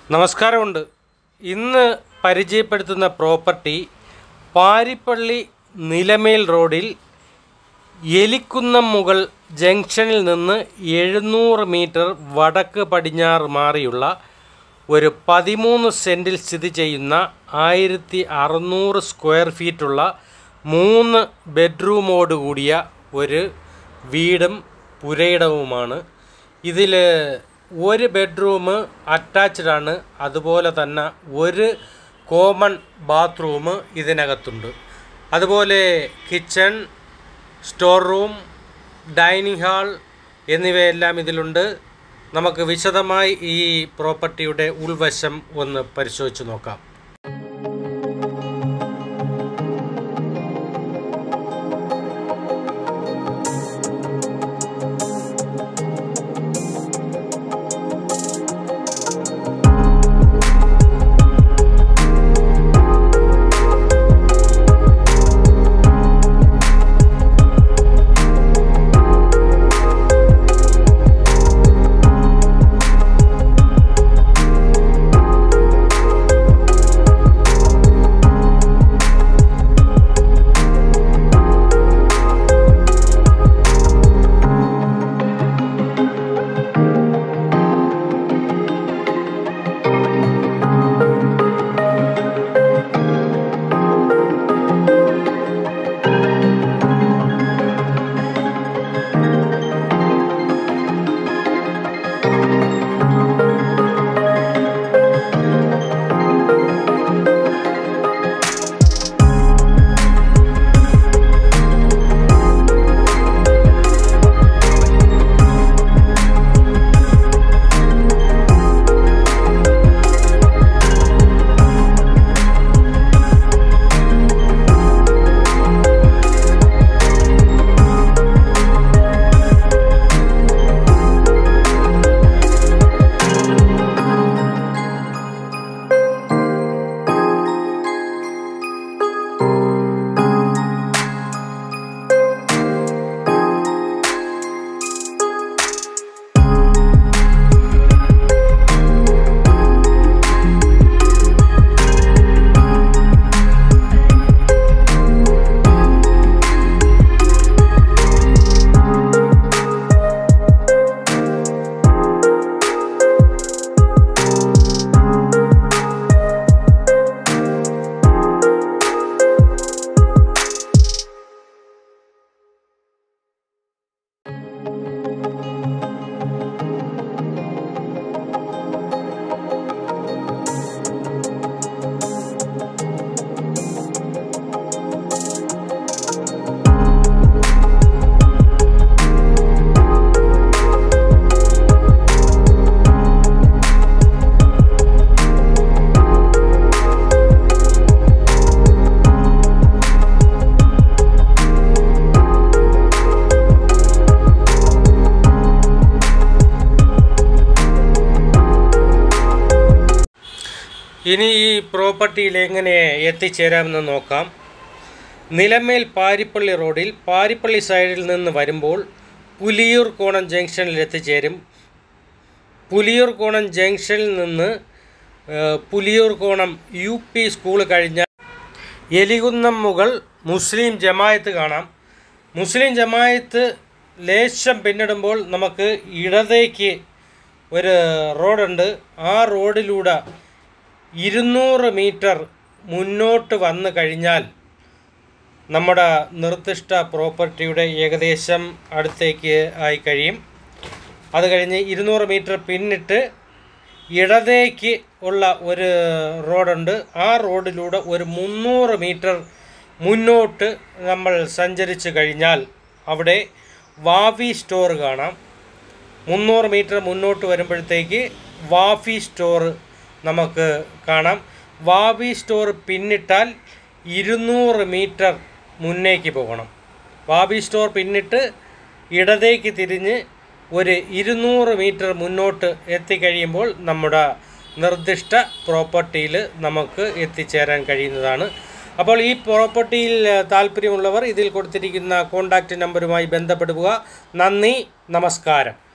നമസ്കാരമുണ്ട് ഇന്ന് പരിചയപ്പെടുത്തുന്ന പ്രോപ്പർട്ടി പാരിപ്പള്ളി നിലമേൽ റോഡിൽ എലിക്കുന്നം മുകൾ ജംഗ്ഷനിൽ നിന്ന് എഴുന്നൂറ് മീറ്റർ വടക്ക് പടിഞ്ഞാറ് മാറിയുള്ള ഒരു പതിമൂന്ന് സെൻറ്റിൽ സ്ഥിതി ചെയ്യുന്ന ആയിരത്തി അറുന്നൂറ് സ്ക്വയർ ഫീറ്റുള്ള മൂന്ന് ബെഡ്റൂമോട് കൂടിയ ഒരു വീടും പുരയിടവുമാണ് ഇതിൽ ഒരു ബെഡ്റൂം അറ്റാച്ച്ഡ് ആണ് അതുപോലെ തന്നെ ഒരു കോമൺ ബാത്റൂം ഇതിനകത്തുണ്ട് അതുപോലെ kitchen store room dining hall എന്നിവയെല്ലാം ഇതിലുണ്ട് നമുക്ക് വിശദമായി ഈ പ്രോപ്പർട്ടിയുടെ ഉൾവശം ഒന്ന് പരിശോധിച്ച് നോക്കാം ഇനി ഈ പ്രോപ്പർട്ടിയിൽ എങ്ങനെ എത്തിച്ചേരാമെന്ന് നോക്കാം നിലമേൽ പാരിപ്പള്ളി റോഡിൽ പാരിപ്പള്ളി സൈഡിൽ നിന്ന് വരുമ്പോൾ പുലിയൂർ കോണം ജംഗ്ഷനിൽ എത്തിച്ചേരും പുലിയൂർ കോണം ജംഗ്ഷനിൽ നിന്ന് ഏഹ്, പുലിയൂർ കോണം യു പി സ്കൂൾ കഴിഞ്ഞാൽ എലികുന്നം മുകൾ മുസ്ലിം ജമായത്ത് കാണാം മുസ്ലിം ജമായത്ത് ലേശം പിന്നിടുമ്പോൾ നമുക്ക് ഇടതേക്ക് ഒരു റോഡുണ്ട് ആ റോഡിലൂടെ ഇരുന്നൂറ് മീറ്റർ മുന്നോട്ട് വന്നു കഴിഞ്ഞാൽ നമ്മുടെ നിർദ്ദിഷ്ട പ്രോപ്പർട്ടിയുടെ ഏകദേശം അടുത്തേക്ക് ആയി കഴിയും അത് കഴിഞ്ഞ് ഇരുന്നൂറ് മീറ്റർ പിന്നിട്ട് ഇടതേക്ക് ഉള്ള ഒരു റോഡുണ്ട് ആ റോഡിലൂടെ ഒരു മുന്നൂറ് മീറ്റർ മുന്നോട്ട് നമ്മൾ സഞ്ചരിച്ച് കഴിഞ്ഞാൽ അവിടെ വാവി സ്റ്റോർ കാണാം മുന്നൂറ് മീറ്റർ മുന്നോട്ട് വരുമ്പോഴത്തേക്ക് വാഫി സ്റ്റോർ നമുക്ക് കാണാം വാവി സ്റ്റോർ പിന്നിട്ടാൽ ഇരുന്നൂറ് മീറ്റർ മുന്നേക്ക് പോകണം വാബി സ്റ്റോർ പിന്നിട്ട് ഇടതേക്ക് തിരിഞ്ഞ് ഒരു ഇരുന്നൂറ് മീറ്റർ മുന്നോട്ട് എത്തിക്കഴിയുമ്പോൾ നമ്മുടെ നിർദ്ദിഷ്ട പ്രോപ്പർട്ടിയിൽ നമുക്ക് എത്തിച്ചേരാൻ കഴിയുന്നതാണ് അപ്പോൾ ഈ പ്രോപ്പർട്ടിയിൽ ഏഹ്, താല്പര്യമുള്ളവർ ഇതിൽ കൊടുത്തിരിക്കുന്ന കോൺടാക്റ്റ് നമ്പറുമായി ബന്ധപ്പെടുക നന്ദി നമസ്കാരം